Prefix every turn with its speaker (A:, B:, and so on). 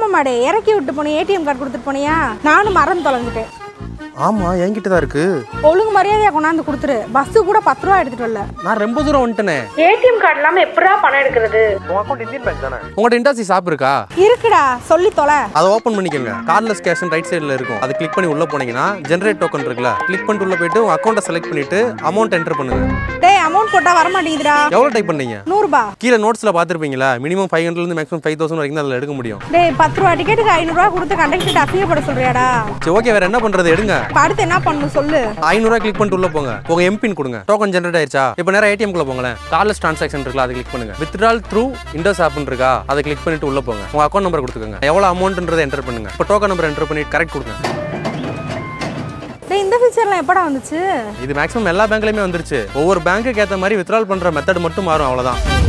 A: எரும மாடு இறக்கி விட்டு போனேன் ஏடிஎம் கார்டு கொடுத்துட்டு போனியா நானும் மறந்து தொலைஞ்சிட்டேன்
B: ஆமா என்கிட்ட தான் இருக்கு
A: ஒழுங்கு மரியாதையா கொண்டாந்து கொடுத்துரு பஸ்ஸு கூட பத்து ரூபா எடுத்துட்டு வரல
B: நான் ரொம்ப தூரம் வந்துட்டேனே
A: ஏடிஎம் கார்டு இல்லாம எப்படா பணம் எடுக்கிறது
B: உங்க அக்கௌண்ட் இந்தியன் பேங்க் தானே உங்கள்ட்ட இண்டஸ்ட்ரி ஷாப் இருக்கா
A: இருக்குடா சொல்லி தொலை
B: அதை ஓப்பன் பண்ணிக்கோங்க கார்ட்லெஸ் கேஷ் ரைட் சைடில் இருக்கும் அதை கிளிக் பண்ணி உள்ள போனீங்கன்னா ஜென்ரேட் டோக்கன் இருக்குல்ல கிளிக் பண்ணிட்டு உள்ள போயிட்டு உங்க அக்கௌண்ட்டை செலக்ட் பண்ணிட்டு அமௌண்ட் என்டர் பண்ணுங்க
A: டேய் அமௌண்ட் போட்டா வர மாட்டேங்குதுடா
B: எவ்வளோ டைப் பண்ணீங்க
A: நூறுபா
B: கீழே நோட்ஸ்ல பார்த்துருப்பீங்களா மினிமம் ஃபைவ் ஹண்ட்ரட்லேருந்து மேக்ஸிமம் ஃபைவ் தௌசண்ட் வரைக்கும் தான் அதில் எடுக்க முடியும்
A: டேய் பத்து ரூபா டிக்கெட்டுக்கு ஐநூறுரூவா கொடுத்து கண்டக்டர் அசிங்கப்பட சொல்றியாடா
B: சரி ஓகே வேற என்ன பண்றது எடுங்க
A: இப்ப அடுத்து என்ன பண்ணணும் சொல்லு
B: ஐநூறுவா கிளிக் பண்ணிட்டு உள்ள போங்க உங்க எம்பின் கொடுங்க டோக்கன் ஜென்ரேட் ஆயிருச்சா இப்போ நேரம் ஏடிஎம் குள்ள போங்களேன் கார்லெஸ் ட்ரான்சாக்ஷன் இருக்குல்ல அதை கிளிக் பண்ணுங்க வித்ட்ரால் த்ரூ இண்டஸ் ஆப்னு இருக்கா அதை கிளிக் பண்ணிட்டு உள்ள போங்க உங்க அக்கௌண்ட் நம்பர் கொடுத்துக்கோங்க எவ்வளவு அமௌண்ட்ன்றதை என்டர் பண்ணுங்க இப்போ டோக்கன் நம்பர் என்டர் பண்ணி கரெக்ட் கொடுங்க
A: டேய் இந்த ஃபீச்சர்லாம் எப்படா வந்துச்சு
B: இது மேக்ஸிமம் எல்லா பேங்க்லயுமே வந்துருச்சு ஒவ்வொரு பேங்க்குக்கு ஏற்ற மாதிரி வித்ட்ரால் பண்ற மெத்தட் மட்டும் மாறும் அவ்வளவுதான்